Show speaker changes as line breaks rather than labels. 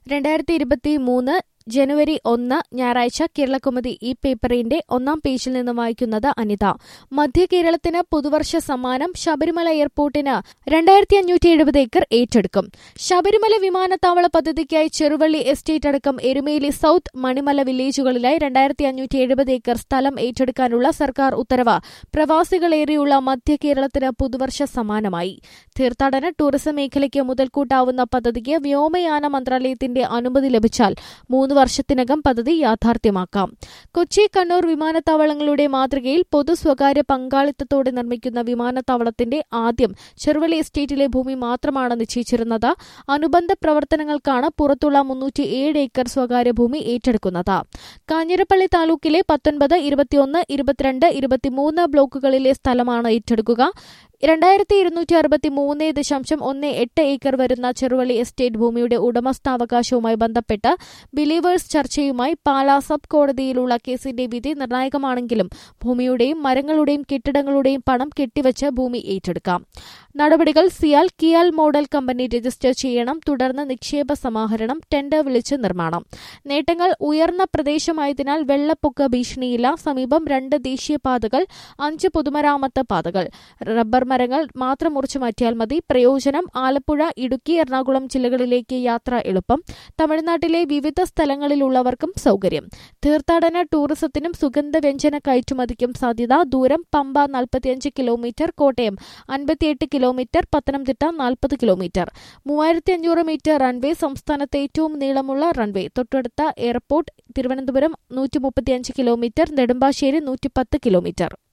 രണ്ടായിരത്തി ഇരുപത്തി മൂന്ന് ജനുവരി ഒന്ന് ഞായറാഴ്ച കേരളകൗമുദി ഈ പേപ്പറിന്റെ ഒന്നാം പേജിൽ നിന്ന് വായിക്കുന്നത് അനിത മധ്യ കേരളത്തിന് പുതുവർഷ സമ്മാനം ശബരിമല എയർപോർട്ടിന് രണ്ടായിരത്തി അഞ്ഞൂറ്റി എഴുപത് ഏക്കർ ഏറ്റെടുക്കും ശബരിമല വിമാനത്താവള പദ്ധതിക്കായി ചെറുവള്ളി എസ്റ്റേറ്റ് അടക്കം എരുമേലി സൌത്ത് മണിമല വില്ലേജുകളിലായി രണ്ടായിരത്തി അഞ്ഞൂറ്റി എഴുപത് ഏക്കർ സ്ഥലം ഏറ്റെടുക്കാനുള്ള സർക്കാർ ഉത്തരവ് പ്രവാസികളേറെയുള്ള മധ്യ കേരളത്തിന് പുതുവർഷ സമ്മാനമായി തീർത്ഥാടന ടൂറിസം മേഖലയ്ക്ക് മുതൽക്കൂട്ടാവുന്ന പദ്ധതിക്ക് വ്യോമയാന മന്ത്രാലയത്തിന്റെ അനുമതി ലഭിച്ചാൽ മൂന്ന് വർഷത്തിനകം പദ്ധതി യാഥാർത്ഥ്യമാക്കാം കൊച്ചി കണ്ണൂർ വിമാനത്താവളങ്ങളുടെ മാതൃകയിൽ പൊതു സ്വകാര്യ പങ്കാളിത്തത്തോടെ നിർമ്മിക്കുന്ന വിമാനത്താവളത്തിന്റെ ആദ്യം ചെറുവള്ളി എസ്റ്റേറ്റിലെ ഭൂമി മാത്രമാണ് നിശ്ചയിച്ചിരുന്നത് അനുബന്ധ പ്രവർത്തനങ്ങൾക്കാണ് പുറത്തുള്ള മുന്നൂറ്റി ഏഴ് ഏക്കർ സ്വകാര്യ ഭൂമി ഏറ്റെടുക്കുന്നത് കാഞ്ഞിരപ്പള്ളി താലൂക്കിലെ പത്തൊൻപത് ഇരുപത്തിയൊന്ന് ഇരുപത്തിരണ്ട് ഇരുപത്തിമൂന്ന് ബ്ലോക്കുകളിലെ സ്ഥലമാണ് ഏറ്റെടുക്കുക രണ്ടായിരത്തി ഇരുന്നൂറ്റി അറുപത്തി മൂന്ന് ദശാംശം ഒന്ന് എട്ട് ഏക്കർ വരുന്ന ചെറുവള്ളി എസ്റ്റേറ്റ് ഭൂമിയുടെ ഉടമസ്ഥാവകാശവുമായി ബന്ധപ്പെട്ട് ബിലീവേഴ്സ് ചർച്ചയുമായി പാലാ സബ് കോടതിയിലുള്ള കേസിന്റെ വിധി നിർണായകമാണെങ്കിലും ഭൂമിയുടെയും മരങ്ങളുടെയും കെട്ടിടങ്ങളുടെയും പണം കെട്ടിവച്ച് ഭൂമി ഏറ്റെടുക്കാം നടപടികൾ CIAL KIAL model company register ചെയ്യണം തുടർന്ന് നിക്ഷേപ സമാഹരണം ടെൻഡർ വിളിച്ച് നിർമ്മാണം നേട്ടങ്ങൾ ഉയർന്ന പ്രദേശമായതിനാൽ വെള്ളപ്പൊക്ക ഭീഷണിയില്ല സമീപം രണ്ട് ദേശീയപാതകൾ അഞ്ച് പൊതുമരാമത്ത് പാതകൾ റബ്ബർ മരങ്ങൾ മാത്രം മുറിച്ചു മാറ്റിയാൽ മതി പ്രയോജനം ആലപ്പുഴ ഇടുക്കി എറണാകുളം ജില്ലകളിലേക്ക് യാത്ര എളുപ്പം തമിഴ്നാട്ടിലെ വിവിധ സ്ഥലങ്ങളിലുള്ളവർക്കും സൗകര്യം തീർത്ഥാടന ടൂറിസത്തിനും സുഗന്ധവ്യഞ്ജന കയറ്റുമതിക്കും സാധ്യത ദൂരം പമ്പ നാൽപ്പത്തിയഞ്ച് കിലോമീറ്റർ കോട്ടയം അൻപത്തിയെട്ട് കിലോമീറ്റർ പത്തനംതിട്ട നാൽപ്പത് കിലോമീറ്റർ മൂവായിരത്തി അഞ്ഞൂറ് മീറ്റർ റൺവേ സംസ്ഥാനത്തെ ഏറ്റവും നീളമുള്ള റൺവേ തൊട്ടടുത്ത എയർപോർട്ട് തിരുവനന്തപുരം നൂറ്റി മുപ്പത്തിയഞ്ച് കിലോമീറ്റർ നെടുമ്പാശ്ശേരി നൂറ്റിപ്പത്ത് കിലോമീറ്റർ